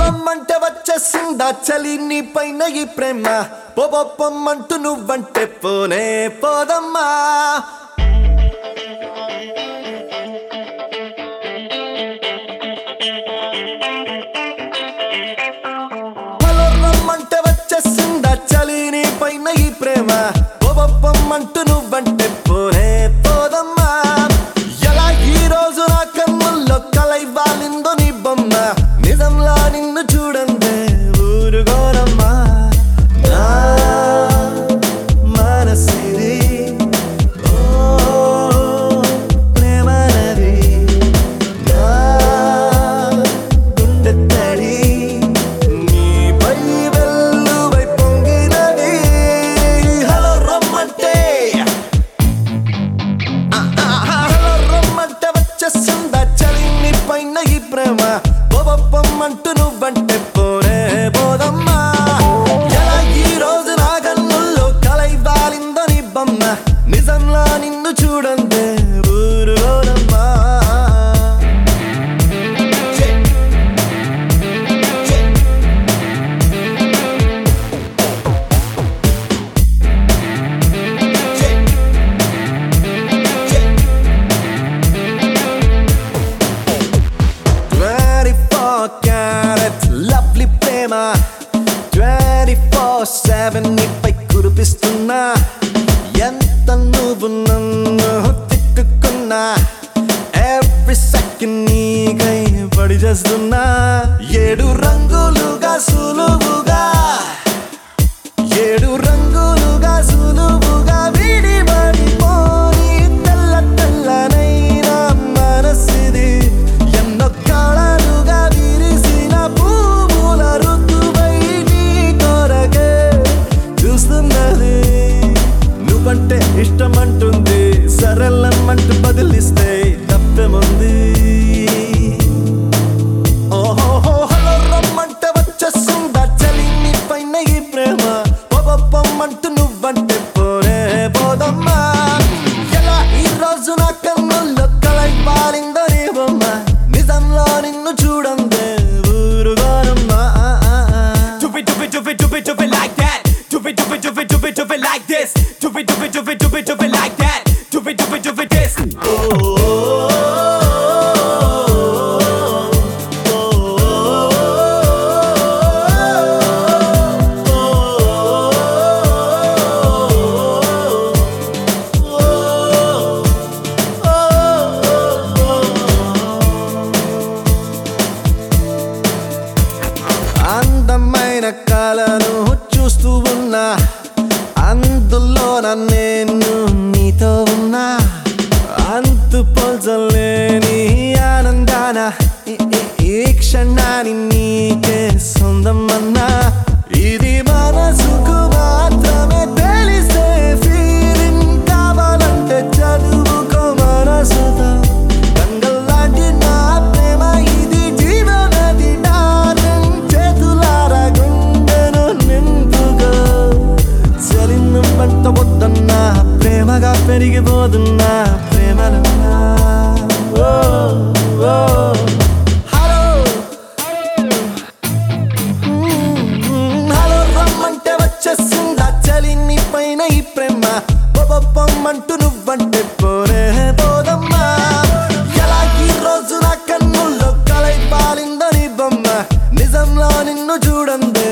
రమ్మంటే వచ్చేసిందా చలి నీ పైన ఈ ప్రేమ పొప్పమ్మంటూ నువ్వంటే పోనే పోదమ్మా హలో రమ్మంటే వచ్చేసిందా చలి నీ పైన ఈ ప్రేమ పొప్పమ్మంటూ నువ్వంటే పోనే పోదమ్మా ఎలా ఈ రోజు నా కన్నుల్లో కలై వాలిందో నీ బొమ్మ నిజంలా నిన్ను చూడందే ఊరుగోరమ్మా నా మనసిది ఓ ప్రేమనది నా గుండె తడి నీపై వెల్లువై పొంగినది హలో రమ్మంటే హలో రమ్మంటే వచ్చేసిందా చలి నీ పైన ఈ ప్రేమ బొబప్పమ్మంటూ నువ్వంటే పోనే పోదమ్మా ఎలా ఈ రోజు నా కన్నుల్లో కలై వాలిందో నీ బొమ్మ నిజంలా నిన్ను చూడందే ఊరుగోరమ్మా Twenty-four carat lovely ప్రేమ ట్వంటీ ఫోర్ సెవెన్ నీపై కురిపిస్తున్నా ఎంత నువ్వు నన్ను తిట్టుకున్నా ఎవ్రీ సెకండ్ నీకై పడి చేస్తున్నా ఏడు రంగులుగా సులువుగా ఏడు రంగులుగా సులువుగా విడిపడిపోని తెల్ల తెల్లనైన మనసిది ఎన్నో కళలుగా విరిసిన పువ్వుల ఋతువై నీ కొరకే చూస్తున్నది నువ్వంటే ఇష్టమంటుంది సరళమ్మంటూ బదిలిస్తే తప్పేముంది ఓహోహో హలో రమ్మంటే వచ్చేస్తుందా చలి నీ పైన ఈ ప్రేమ పొప్పమ్మంటూ నువ్వంటే పోనే పోదమ్మా ఎలా ఈ రోజు నా కన్నుల్లో కలై పాలిందో నీ బొమ్మ నిజంలో నిన్ను చూడందే ఊరుగోరమ్మా Do it, do it, do it, do it, do it like that. Do it, do it, do it, do it, do it like this. Do it, do it, do it, do it, do it like that. Do it, do it, do it, this. అందమైన కళను చూస్తూ ఉన్నా అందులో నేను నీతో ఉన్నా అంతు పోల్చలేని ఆనందాన ఈ- ఈ- ఈ క్షణాన్ని నీకే సొందమన్నా ఇది మనసుకు మాత్రమే తెలిసే ఫీలింగ్ కావాలంటే చదువుకో మనసుతో గంగల్లాంటి నా ప్రేమ ఇది జీవనది డార్లింగ్ చేతులారా గుండెను నింపుకో చలిను పంట వద్దన్నా ప్రేమగా పెరిగిపోతున్నా ప్రేమలన్నా ఓ ఓ హలో మ్మ్, హలో రమ్మంటే వచ్చేసిందా చలి నీ పైన ఈ ప్రేమ బొబప్పమ్మంటూ నువ్వంటే పోనే పోదమ్మా ఎలా ఈ రోజు నా కన్నుల్లో కలై పాలిందో నీ బొమ్మ నిజంలో నిన్ను చూడందే